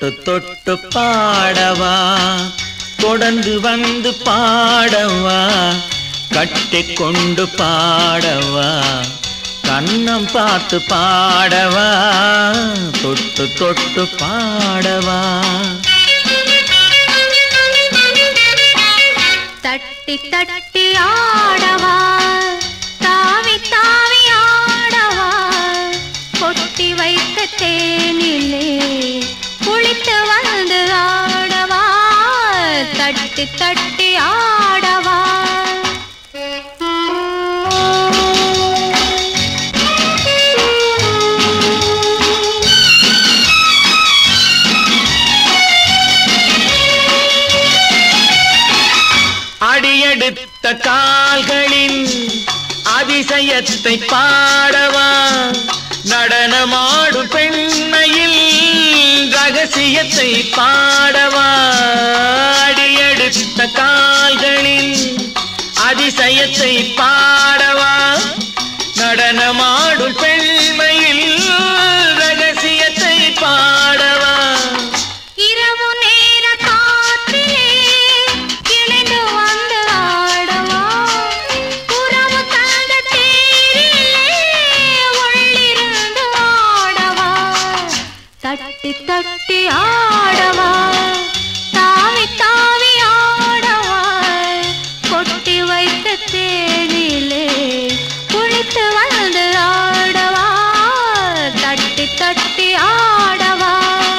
தொட்டு தொட்டு பாடவா தொடர்ந்து வந்து பாடவா கட்டி கொண்டு பாடவா கண்ணம் பார்த்து பாடவா தொட்டு தொட்டு பாடவா தட்டி தட்டி ஆடவா தாவி தாவி ஆடவா கொட்டி வைத்த தேனிலே குளித்து வந்து ஆடவா தட்டி தட்டி ஆடவா அடியெடுத்த கால்களின் அதிசயத்தை பாடவா நடனமாடும் பெண்மையில் ரகசியத்தை பாடவா அடியெடுத்த கால்களின் அதிசயத்தை பாடவா நடனமாடும் பெண்மையில் ரகசியத்தை பாடவா இரவு நேர காற்றிலே இணைந்து வந்து ஆடவா உறவு தந்த தேரிலே உள்ளிருந்து ஆடவா தட்டி தட்டி ஆடவா தாவி தாவி ஆடவா கொட்டி வைத்த தேனிலே குளித்து வந்து ஆடவா தட்டி தட்டி ஆடவா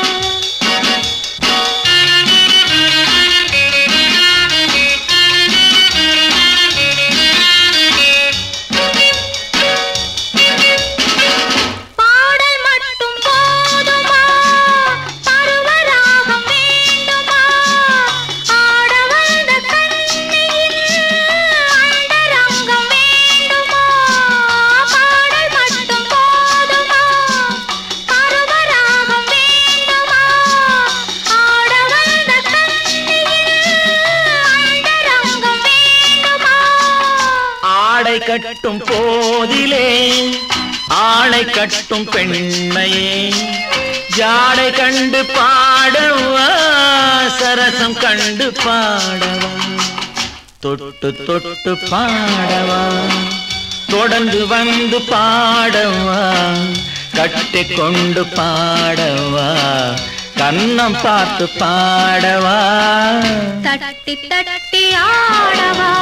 பாடல் மட்டும் போதுமா பருவராகம் வேண்டுமா ஆட வந்த கண்ணியில் அண்டரங்கம் வேண்டுமா பாடல் மட்டும் போதுமா பருவராகம் வேண்டுமா ஆட வந்த கண்ணியில் அண்டரங்கம் வேண்டுமா ஆடை கட்டும் போதிலே ஆணை கட்டும் பெண்மையே ஜாடை கண்டு பாடவா சரசம் கண்டு பாடவா தொட்டு தொட்டு பாடவா தொடர்ந்து வந்து பாடவா கட்டி கொண்டு பாடவா கண்ணம் பார்த்து பாடவா தட்டி தட்டி ஆடவா